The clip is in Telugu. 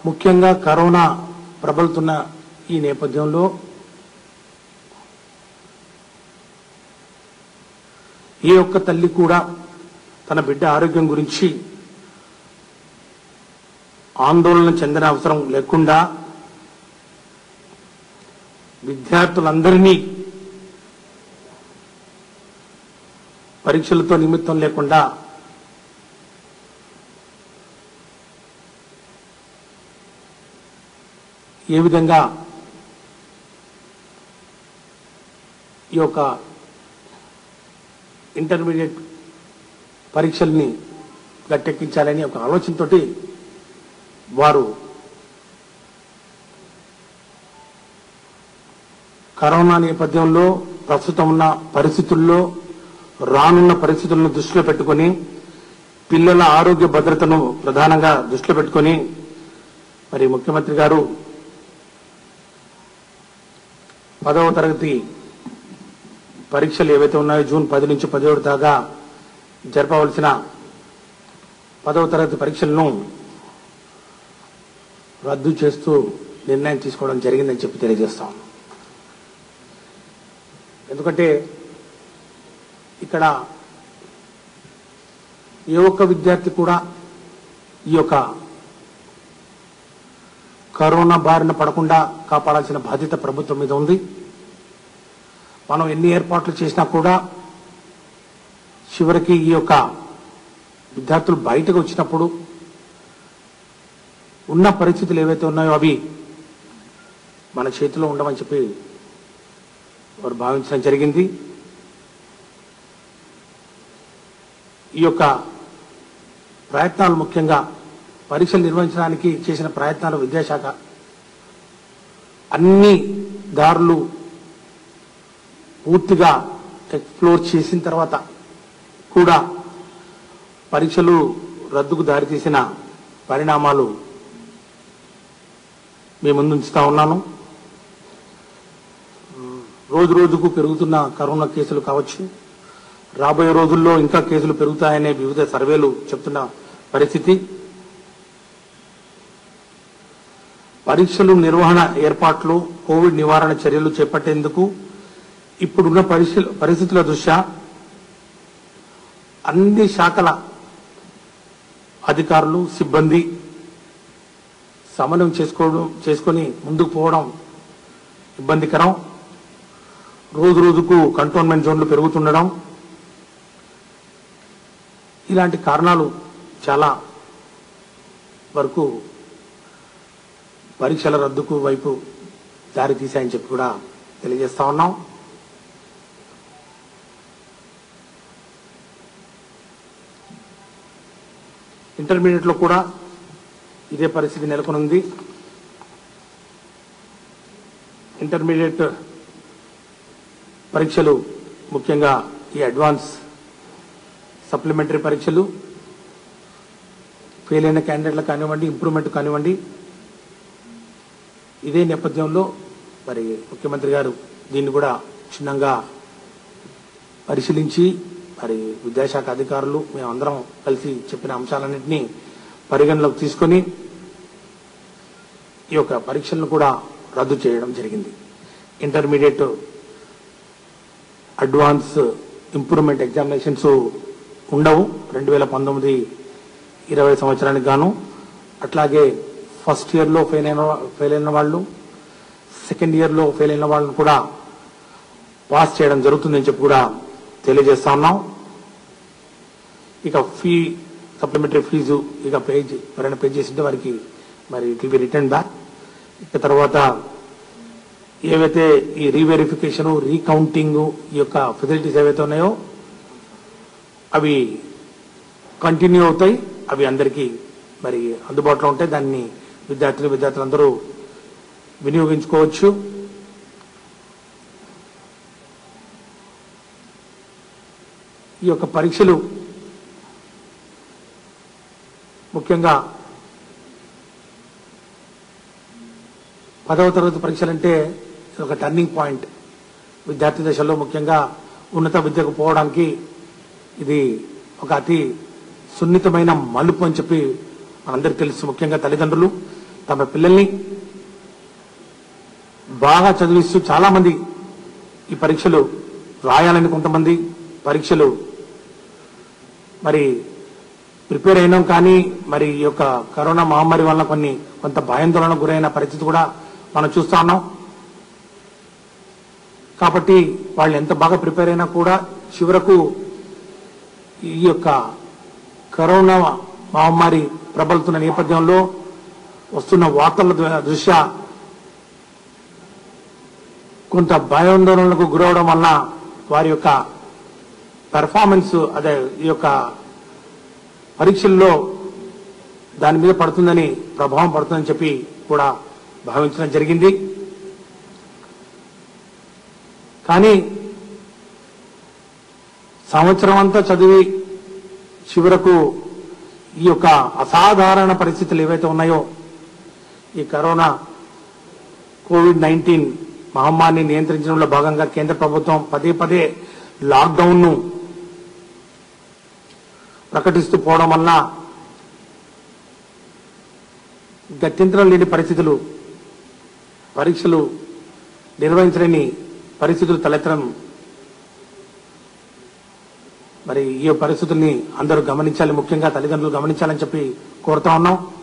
ముఖ్యంగా కరోనా ప్రబలుతున్న ఈ నేపథ్యంలో ఏ ఒక్క తల్లి కూడా తన బిడ్డ ఆరోగ్యం గురించి ఆందోళన చెందిన అవసరం లేకుండా విద్యార్థులందరినీ పరీక్షలతో నిమిత్తం లేకుండా ఏ విధంగా ఈ యొక్క ఇంటర్మీడియట్ పరీక్షల్ని గట్టెక్కించాలని ఒక ఆలోచనతోటి వారు కరోనా నేపథ్యంలో ప్రస్తుతం ఉన్న పరిస్థితుల్లో రానున్న పరిస్థితులను దృష్టిలో పెట్టుకొని పిల్లల ఆరోగ్య భద్రతను ప్రధానంగా దృష్టిలో పెట్టుకొని మరి ముఖ్యమంత్రి గారు పదవ తరగతి పరీక్షలు ఏవైతే ఉన్నాయో జూన్ పది నుంచి పదిహేడు దాకా జరపవలసిన పదవ తరగతి పరీక్షలను రద్దు చేస్తూ నిర్ణయం తీసుకోవడం జరిగిందని చెప్పి తెలియజేస్తాం ఎందుకంటే ఇక్కడ ఏ ఒక్క విద్యార్థి కూడా ఈ యొక్క కరోనా బారిన పడకుండా కాపాడాల్సిన బాధ్యత ప్రభుత్వం మీద ఉంది మనం ఎన్ని ఏర్పాట్లు చేసినా కూడా చివరికి ఈ యొక్క విద్యార్థులు బయటకు వచ్చినప్పుడు ఉన్న పరిస్థితులు ఏవైతే ఉన్నాయో అవి మన చేతిలో ఉండమని చెప్పి వారు భావించడం జరిగింది ఈ యొక్క ప్రయత్నాలు ముఖ్యంగా పరీక్షలు నిర్వహించడానికి చేసిన ప్రయత్నాలు విద్యాశాఖ అన్ని దారులు పూర్తిగా ఎక్స్ప్లోర్ చేసిన తర్వాత కూడా పరీక్షలు రద్దుకు దారితీసిన పరిణామాలు మీ ముందు ఉంచుతా ఉన్నాను రోజు రోజుకు పెరుగుతున్న కరోనా కేసులు కావచ్చు రాబోయే రోజుల్లో ఇంకా కేసులు పెరుగుతాయనే వివిధ సర్వేలు చెప్తున్న పరిస్థితి పరీక్షలు నిర్వహణ ఏర్పాట్లు కోవిడ్ నివారణ చర్యలు చేపట్టేందుకు ఇప్పుడున్న పరిస్థితుల పరిస్థితుల దృష్ట్యా అన్ని శాఖల అధికారులు సిబ్బంది సమన్వయం చేసుకోవడం చేసుకొని ముందుకు పోవడం ఇబ్బందికరం రోజు రోజుకు కంటోన్మెంట్ జోన్లు పెరుగుతుండడం ఇలాంటి కారణాలు చాలా వరకు పరీక్షల రద్దుకు వైపు దారి తీశాయని చెప్పి కూడా తెలియజేస్తా ఉన్నాం ఇంటర్మీడియట్ లో కూడా ఇదే పరిస్థితి నెలకొనుంది ఇంటర్మీడియట్ పరీక్షలు ముఖ్యంగా ఈ అడ్వాన్స్ సప్లిమెంటరీ పరీక్షలు ఫెయిల్ అయిన క్యాండిడేట్లు కానివ్వండి ఇంప్రూవ్మెంట్ కానివ్వండి ఇదే నేపథ్యంలో మరి ముఖ్యమంత్రి గారు దీన్ని కూడా క్షుణ్ణంగా పరిశీలించి మరి విద్యాశాఖ అధికారులు మేమందరం కలిసి చెప్పిన అంశాలన్నింటినీ పరిగణలోకి తీసుకొని ఈ యొక్క పరీక్షలను కూడా రద్దు చేయడం జరిగింది ఇంటర్మీడియట్ అడ్వాన్స్ ఇంప్రూవ్మెంట్ ఎగ్జామినేషన్స్ ఉండవు రెండు వేల పంతొమ్మిది ఇరవై సంవత్సరానికి గాను అట్లాగే ఫస్ట్ ఇయర్లో ఫెయిల్ అయిన ఫెయిల్ అయిన వాళ్ళు సెకండ్ ఇయర్లో ఫెయిల్ అయిన వాళ్ళని కూడా పాస్ చేయడం జరుగుతుందని చెప్పి కూడా తెలియజేస్తా ఉన్నాం ఇక ఫీ సప్లిమెంటరీ ఫీజు ఇక పే చే- ఎవరైనా పే చేసింటే వారికి మరి it will be return back ఇక తర్వాత ఏవైతే ఈ రీవెరిఫికేషన్ రీకౌంటింగ్ ఈ యొక్క ఫెసిలిటీస్ ఏవైతే ఉన్నాయో అవి కంటిన్యూ అవుతాయి అవి అందరికీ మరి అందుబాటులో ఉంటాయి దాన్ని విద్యార్థులు విద్యార్థులందరూ వినియోగించుకోవచ్చు ఈ యొక్క పరీక్షలు ముఖ్యంగా పదవ తరగతి పరీక్షలంటే ఇది ఒక టర్నింగ్ పాయింట్ విద్యార్థి దశలో ముఖ్యంగా ఉన్నత విద్యకు పోవడానికి ఇది ఒక అతి సున్నితమైన మలుపు అని చెప్పి మనందరికీ తెలుసు ముఖ్యంగా తల్లిదండ్రులు తమ పిల్లల్ని బాగా చదివిస్తూ చాలా మంది ఈ పరీక్షలు రాయాలని కొంతమంది పరీక్షలు మరి ప్రిపేర్ అయినాం కానీ మరి ఈ యొక్క కరోనా మహమ్మారి వల్ల కొన్ని కొంత భయాందోళనకు గురైన పరిస్థితి కూడా మనం చూస్తా ఉన్నాం కాబట్టి వాళ్ళు ఎంత బాగా ప్రిపేర్ అయినా కూడా చివరకు ఈ యొక్క కరోనా మహమ్మారి ప్రబలుతున్న నేపథ్యంలో వస్తున్న వార్తల ద- దృష్ట్యా కొంత భయాందోళనలకు గురవడం వల్ల వారి యొక్క పెర్ఫార్మెన్స్ అదే ఈ యొక్క పరీక్షల్లో దాని మీద పడుతుందని ప్రభావం పడుతుందని చెప్పి కూడా భావించడం జరిగింది కానీ సంవత్సరం అంతా చదివి చివరకు ఈ యొక్క అసాధారణ పరిస్థితులు ఏవైతే ఉన్నాయో ఈ కరోనా కోవిడ్ నైన్టీన్ మహమ్మారిని నియంత్రించడంలో భాగంగా కేంద్ర ప్రభుత్వం పదే పదే లాక్డౌన్ ను ప్రకటిస్తూ పోవడం వల్ల గత్యంతరం లేని పరిస్థితులు పరీక్షలు నిర్వహించలేని పరిస్థితులు తలెత్తడం మరి ఈ పరిస్థితుల్ని అందరూ గమనించాలి ముఖ్యంగా తల్లిదండ్రులు గమనించాలని చెప్పి కోరుతా ఉన్నాం